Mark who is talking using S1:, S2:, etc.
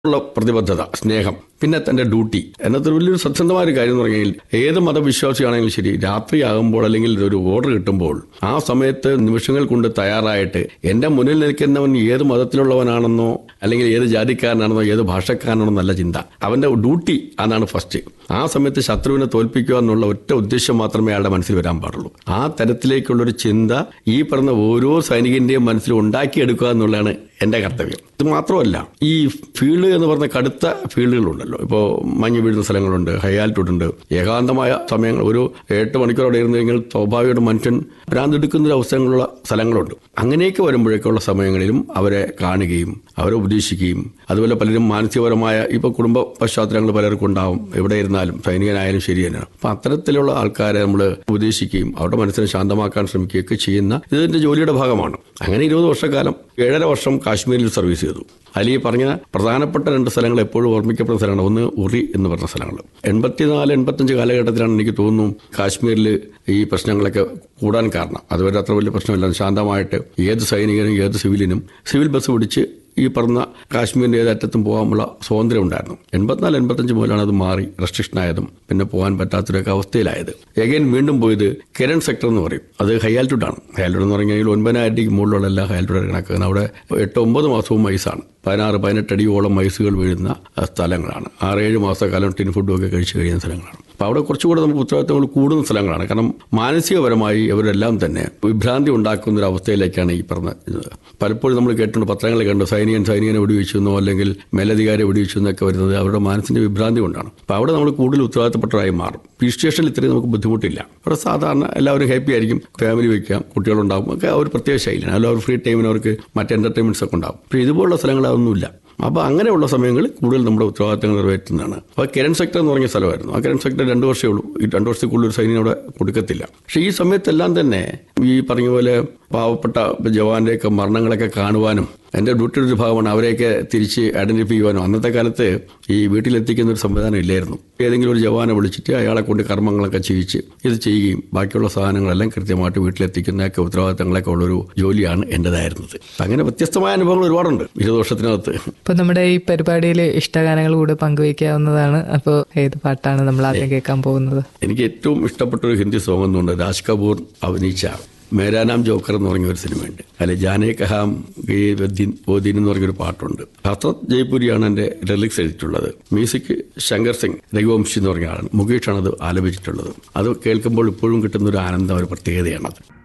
S1: ഉള്ള പ്രതിബദ്ധത സ്നേഹം പിന്നെ തന്റെ ഡ്യൂട്ടി എന്നതൊരു വലിയൊരു സത്യസന്ധമായ ഒരു കാര്യം എന്ന് പറഞ്ഞാൽ ഏത് മതവിശ്വാസിയാണെങ്കിലും ശരി രാത്രിയാകുമ്പോൾ അല്ലെങ്കിൽ ഒരു ഓർഡർ കിട്ടുമ്പോൾ ആ സമയത്ത് നിമിഷങ്ങൾ കൊണ്ട് തയ്യാറായിട്ട് എന്റെ മുന്നിൽ നിൽക്കുന്നവൻ ഏത് മതത്തിലുള്ളവനാണെന്നോ അല്ലെങ്കിൽ ഏത് ജാതിക്കാരനാണെന്നോ ഏത് ഭാഷക്കാരനാണെന്നോ നല്ല ചിന്ത അവന്റെ ഡ്യൂട്ടി അതാണ് ഫസ്റ്റ് ആ സമയത്ത് ശത്രുവിനെ തോൽപ്പിക്കുക എന്നുള്ള ഒറ്റ ഉദ്ദേശം മാത്രമേ അയാളുടെ മനസ്സിൽ വരാൻ പാടുള്ളൂ ആ തരത്തിലേക്കുള്ളൊരു ചിന്ത ഈ പറഞ്ഞ ഓരോ സൈനികന്റെയും മനസ്സിൽ ഉണ്ടാക്കിയെടുക്കുക എന്നുള്ളതാണ് എന്റെ കർത്തവ്യം ഇത് മാത്രമല്ല ഈ ഫീൽഡ് എന്ന് പറഞ്ഞ കടുത്ത ഫീൽഡുകളുണ്ടല്ലോ ഇപ്പോൾ മഞ്ഞ് വീഴുന്ന സ്ഥലങ്ങളുണ്ട് ഹൈ ആൾട്ടിറ്റ്യൂഡ് ഉണ്ട് ഏകാന്തമായ സമയങ്ങൾ ഒരു എട്ട് മണിക്കൂർ അവിടെ ഇരുന്നെങ്കിൽ സ്വാഭാവികമായിട്ടും മനുഷ്യൻ ഭ്രാന്തെടുക്കുന്ന ഒരു അവസരങ്ങളുള്ള സ്ഥലങ്ങളുണ്ട് അങ്ങനെയൊക്കെ വരുമ്പോഴേക്കുള്ള സമയങ്ങളിലും അവരെ കാണുകയും അവരെ ഉപദേശിക്കുകയും അതുപോലെ പലരും മാനസികപരമായ ഇപ്പോൾ കുടുംബ പശ്ചാത്തലങ്ങൾ പലർക്കും ഉണ്ടാവും എവിടെ ഇരുന്നാലും സൈനികനായാലും ശരി തന്നെയാണ് അപ്പം അത്തരത്തിലുള്ള ആൾക്കാരെ നമ്മൾ ഉപദേശിക്കുകയും അവരുടെ മനസ്സിനെ ശാന്തമാക്കാൻ ശ്രമിക്കുകയൊക്കെ ചെയ്യുന്ന ഇതിന്റെ ജോലിയുടെ ഭാഗമാണ് അങ്ങനെ ഇരുപത് വർഷക്കാലം ഏഴര വർഷം കാശ്മീരിൽ സർവീസ് ചെയ്തു അതിൽ ഈ പറഞ്ഞ പ്രധാനപ്പെട്ട രണ്ട് സ്ഥലങ്ങൾ എപ്പോഴും ഓർമ്മിക്കപ്പെടുന്ന സ്ഥലമാണ് ഒന്ന് ഉറി എന്ന് പറഞ്ഞ സ്ഥലങ്ങൾ എൺപത്തിനാല് എൺപത്തഞ്ച് കാലഘട്ടത്തിലാണ് എനിക്ക് തോന്നുന്നു കാശ്മീരിൽ ഈ പ്രശ്നങ്ങളൊക്കെ കൂടാൻ കാരണം അതുവരെ അത്ര വലിയ പ്രശ്നമില്ല ശാന്തമായിട്ട് ഏത് സൈനികനും ഏത് സിവിലിനും സിവിൽ ബസ് പിടിച്ച് ഈ പറഞ്ഞ കാശ്മീരിന്റെ ഏതറ്റത്തും പോകാനുള്ള സ്വാതന്ത്ര്യം ഉണ്ടായിരുന്നു എൺപത്തിനാല് എൺപത്തഞ്ച് മുതലാണ് അത് മാറി റെസ്ട്രിക്ഷൻ ആയതും പിന്നെ പോകാൻ പറ്റാത്തൊരൊക്കെ അവസ്ഥയിലായത് എഗൈൻ വീണ്ടും പോയത് കെരൺ സെക്ടർ എന്ന് പറയും അത് ഹൈ ആൾട്ടിറ്റ്യൂഡ് ആണ് ഹൈ ആൾട്ടിറ്റ്യൂഡ് എന്ന് പറഞ്ഞാൽ ഒൻപതിനായിരത്തിക്ക് മുകളിലുള്ള എല്ലാ ഹൈ ആൾട്ടിറ്റ്യൂഡ് കണക്കാണ് അവിടെ എട്ട് ഒമ്പത് മാസവും മൈസാണ് പതിനാറ് പതിനെട്ട് അടിയോളം മൈസുകൾ വീഴുന്ന സ്ഥലങ്ങളാണ് ആറേഴ് മാസക്കാലം ടിൻ ഫുഡും ഒക്കെ കഴിച്ചു കഴിയുന്ന സ്ഥലങ്ങളാണ് അപ്പോൾ അവിടെ കുറച്ചുകൂടെ നമുക്ക് ഉത്തരവാദിത്തങ്ങൾ കൂടുന്ന സ്ഥലങ്ങളാണ് കാരണം മാനസികപരമായി അവരെല്ലാം തന്നെ വിഭ്രാന്തി ഉണ്ടാക്കുന്ന ഒരു അവസ്ഥയിലേക്കാണ് ഈ പറഞ്ഞത് പലപ്പോഴും നമ്മൾ കേട്ടിട്ടുണ്ട് പത്രങ്ങളിൽ കണ്ടു സൈനികൻ സൈനികനെ വെടിവെച്ചു എന്നോ അല്ലെങ്കിൽ മേലധികാരി വെടിവെച്ചു എന്നൊക്കെ വരുന്നത് അവരുടെ മനസ്സിന്റെ വിഭ്രാന്തി കൊണ്ടാണ് അപ്പോൾ അവിടെ നമ്മൾ കൂടുതൽ ഉത്തരവാദിത്തപ്പെട്ടവരായി മാറും പി സ്റ്റേഷനിൽ ഇത്രയും നമുക്ക് ബുദ്ധിമുട്ടില്ല അവിടെ സാധാരണ എല്ലാവരും ഹാപ്പി ആയിരിക്കും ഫാമിലി വയ്ക്കാം കുട്ടികളുണ്ടാവും ഒക്കെ ആ ഒരു പ്രത്യേക ശൈലിയാണ് അതിൽ അവർ ഫ്രീ ടൈമിന് അവർക്ക് മറ്റ് എന്റർടൈൻമെന്റ്സ് ഒക്കെ ഉണ്ടാവും പക്ഷേ ഇതുപോലുള്ള സ്ഥലങ്ങൾ അതൊന്നുമില്ല അപ്പോൾ അങ്ങനെയുള്ള സമയങ്ങളിൽ കൂടുതൽ നമ്മുടെ ഉത്തരവാദിത്തങ്ങൾ നിറവേറ്റുന്നതാണ് അപ്പോൾ കിരൺ സെക്ടർ എന്ന് പറഞ്ഞ സ്ഥലമായിരുന്നു ആ കിരൺ സെക്ടർ രണ്ട് വർഷമേ ഉള്ളൂ ഈ രണ്ട് വർഷത്തിൽ കൂടുതൽ ഒരു സൈന്യം അവിടെ കൊടുക്കത്തില്ല പക്ഷേ ഈ സമയത്തെല്ലാം തന്നെ ഈ പറഞ്ഞ പോലെ പാവപ്പെട്ട ജവാന്റെയൊക്കെ മരണങ്ങളൊക്കെ കാണുവാനും എൻ്റെ ഡ്യൂട്ടിയുടെ ഒരു ഭാഗമാണ് അവരെയൊക്കെ തിരിച്ച് ഐഡന്റിഫൈ ചെയ്യുവാനും അന്നത്തെ കാലത്ത് ഈ വീട്ടിലെത്തിക്കുന്ന ഒരു സംവിധാനം ഇല്ലായിരുന്നു ഏതെങ്കിലും ഒരു ജവാനെ വിളിച്ചിട്ട് അയാളെ കൊണ്ട് കർമ്മങ്ങളൊക്കെ ചെയ്യിച്ച് ഇത് ചെയ്യുകയും ബാക്കിയുള്ള സാധനങ്ങളെല്ലാം കൃത്യമായിട്ട് വീട്ടിലെത്തിക്കുന്നതൊക്കെ ഉത്തരവാദിത്തങ്ങളൊക്കെ ഉള്ളൊരു ജോലിയാണ് എൻ്റെതായിരുന്നത് അങ്ങനെ വ്യത്യസ്തമായ അനുഭവങ്ങൾ ഒരുപാടുണ്ട് ഇരുപത് വർഷത്തിനകത്ത്
S2: ഇപ്പൊ നമ്മുടെ ഈ പരിപാടിയിൽ ഇഷ്ടഗാനങ്ങൾ കൂടെ പങ്കുവയ്ക്കാവുന്നതാണ് അപ്പോൾ ഏത് പാട്ടാണ് നമ്മൾ ആദ്യം കേൾക്കാൻ പോകുന്നത്
S1: എനിക്ക് ഏറ്റവും ഇഷ്ടപ്പെട്ട ഒരു ഹിന്ദി സോങ് എന്നുണ്ട് രാജ് കപൂർ അഭിനയിച്ച മേരാ നാം ജോക്കർ എന്ന് പറഞ്ഞ ഒരു സിനിമയുണ്ട് അതിൽ ജാനേ കഹാം ഗേ വദ്ദീൻ ഓദീൻ എന്ന് പറഞ്ഞൊരു പാട്ടുണ്ട് ഹസ്രത് ജയ്പൂരിയാണ് എൻ്റെ ലിറിക്സ് എഴുതിയിട്ടുള്ളത് മ്യൂസിക് ശങ്കർ സിംഗ് രഘുവംശി എന്ന് പറഞ്ഞ ആളാണ് മുകേഷാണ് അത് ആലപിച്ചിട്ടുള്ളത് അത് കേൾക്കുമ്പോൾ ഇപ്പോഴും കിട്ടുന്ന ഒരു ആനന്ദം ഒരു പ്രത്യേകതയാണത്